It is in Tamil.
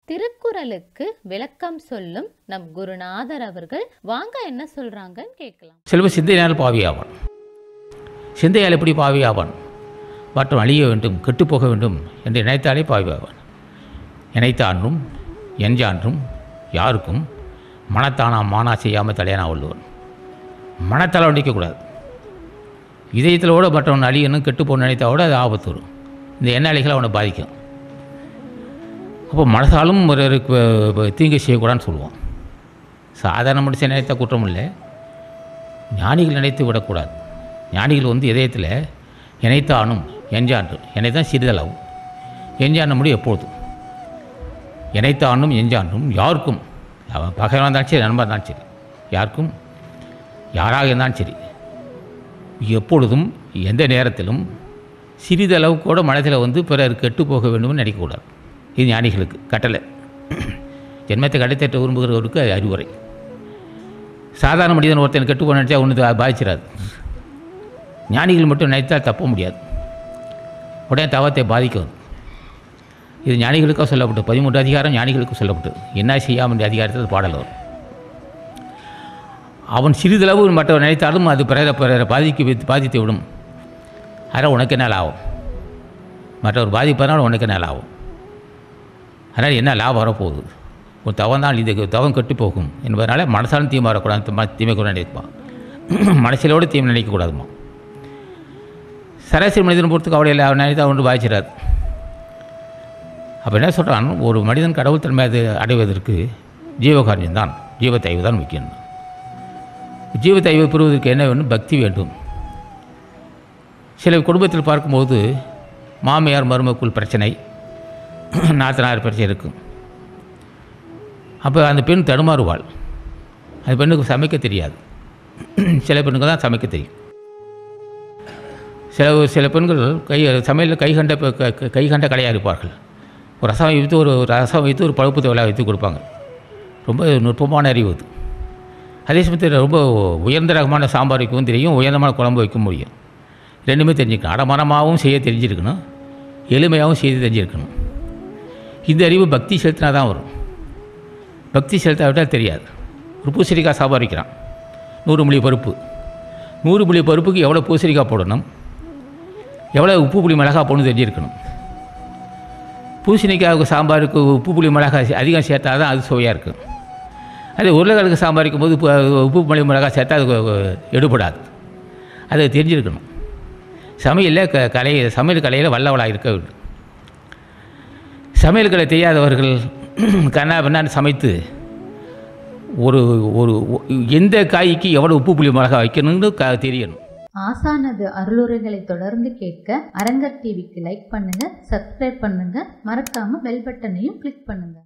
திருக்குறளுக்கு விளக்கம் சொல்லும் நம் குருநாதர் அவர்கள் வாங்க என்ன சொல்றாங்கன்னு கேட்கலாம் செல்வ சிந்தையினால் பாவியாவான் சிந்தையால் எப்படி பாவியாவான் மற்றும் அழிய வேண்டும் கெட்டுப்போக வேண்டும் என்று நினைத்தாலே பாவியாவான் நினைத்தான்றும் எஞ்சான்றும் யாருக்கும் மனத்தானா மானா செய்யாமல் தலையானா உள்ளவன் மனத்தால் நிற்கக்கூடாது இதயத்தில் கூட மற்றவன் அழியணும் கெட்டு போகணும்னு நினைத்தா கூட அது ஆபத்து வரும் இந்த எண்ணாளிகள் அவனை பாதிக்கும் அப்போ மனசாலும் ஒருவருக்கு அஹ், தீங்கு செய்யக்கூடாதுன்னு சொல்லுவான் சாதாரண மனுஷன் நினைத்த குற்றம் இல்லை ஞானிகள் நினைத்து விடக்கூடாது ஞானிகள் வந்து இதயத்தில் நினைத்தானும் எஞ்சான்று என்னைத்தான் சிறிதளவும் எஞ்சான முடியும் எப்பொழுதும் இணைத்தானும் எஞ்சான்றும் யாருக்கும் அவன் பகைவனாக இருந்தாலும் சரி நண்பன் இருந்தாலும் சரி யாருக்கும் யாராக இருந்தாலும் சரி எப்பொழுதும் எந்த நேரத்திலும் சிறிதளவு கூட மனதில் வந்து பிறர் கெட்டு போக வேண்டும்னு நினைக்கக்கூடாது இது ஞானிகளுக்கு கட்டளை ஜென்மத்தை கடைத்தட்ட விரும்புகிறவருக்கு அது அறிவுரை சாதாரண மனிதன் ஒருத்தன் கெட்டு போன நினச்சா ஒன்று பாதிச்சிடாது ஞானிகள் மட்டும் நினைத்தால் தப்ப முடியாது உடனே தவத்தை பாதிக்கும் இது ஞானிகளுக்காக சொல்லப்பட்டு பதிமூன்று அதிகாரம் ஞானிகளுக்கு சொல்லப்பட்டது என்ன செய்யாமல் என்ற அதிகாரத்தில் பாடல் வரும் அவன் சிறிதளவு மற்றவர் நினைத்தாலும் அது பிறரை பிறரை பாதிக்க வைத்து பாதித்து விடும் அதனால் உனக்கு என்ன லாபம் மற்றவர் பாதிப்பதனால் உனக்கு என்ன லாபம் அதனால் என்ன லாபம் வரப்போகுது உன் தவம் தான் இது தவம் கெட்டு போகும் என்பதனால மனசாலும் தீமை வரக்கூடாது ம- தீமை கூட நினைப்பான் மனசிலோடு தீமை நினைக்கக்கூடாதுமா சராசரி மனிதன் பொறுத்து கவலை இல்லை அவன் நினைத்தா ஒன்று பாதிச்சிடாது அப்போ என்ன சொல்கிறான் ஒரு மனிதன் கடவுள் தன்மை அது அடைவதற்கு ஜீவகாரியம் தான் ஜீவத்தைவு தான் முக்கியம் ஜீவத்தைவை பெறுவதற்கு என்ன வேண்டும் பக்தி வேண்டும் சில குடும்பத்தில் பார்க்கும்போது மாமியார் மருமக்குள் பிரச்சனை நாத்தனார் பிரச்சனை இருக்கும் அப்போ அந்த பெண் தடுமாறுவாள் அந்த பெண்ணுக்கு சமைக்க தெரியாது சில பெண்ணுக்கு தான் சமைக்க தெரியும் சில சில பெண்கள் கை சமையலில் கை கண்ட பெ- க- க- கை கண்ட கலையாக இருப்பார்கள் ஒரு ரசம் வைத்து ஒரு ஒரு ரசம் வைத்து ஒரு பழுப்பு தவளை வைத்து கொடுப்பாங்க ரொம்ப நுட்பமான அறிவு அது அதே சமயத்தில் ரொம்ப உயர்ந்த ரகமான சாம்பார் வைக்கவும் தெரியும் உயர்ந்தமான குழம்பு வைக்க முடியும் ரெண்டுமே தெரிஞ்சுக்கணும் அடமரமாகவும் செய்ய தெரிஞ்சிருக்கணும் எளிமையாகவும் செய்து தெரிஞ்சிருக்கணும் இந்த அறிவு பக்தி செலுத்தினா தான் வரும் பக்தி செலுத்தாவிட்டால் தெரியாது ஒரு பூசணிக்காய் சாம்பார் வைக்கிறான் நூறு புளி பருப்பு நூறு புளி பருப்புக்கு எவ்வளோ பூசணிக்காய் போடணும் எவ்வளோ உப்பு புளி மிளகா போடணும் தெரிஞ்சிருக்கணும் பூசணிக்காய்க்கு சாம்பாருக்கு உப்பு புளி மிளகாய் அதிகம் சேர்த்தா தான் அது சுவையாக இருக்கும் அதே உருளைக்கிழங்கு சாம்பார் வைக்கும்போது உப்பு உப்பு புளி மிளகாய் சேர்த்தா அது எடுபடாது அதை தெரிஞ்சிருக்கணும் சமையலில் க கலை சமையல் கலையில் வல்லவளாக இருக்க வேண்டும் சமையல் கலை தெரியாதவர்கள் கண்ணா பின்னான்னு சமைத்து ஒரு ஒரு எந்த காய்க்கு எவ்வளோ உப்பு புளி மிளகாய் வைக்கணும்னு க தெரியணும் ஆசானது அருளுரைகளை தொடர்ந்து கேட்க அரங்கர் டிவிக்கு லைக் பண்ணுங்க சப்ஸ்கிரைப் பண்ணுங்க மறக்காம பெல் பட்டனையும் கிளிக் பண்ணுங்க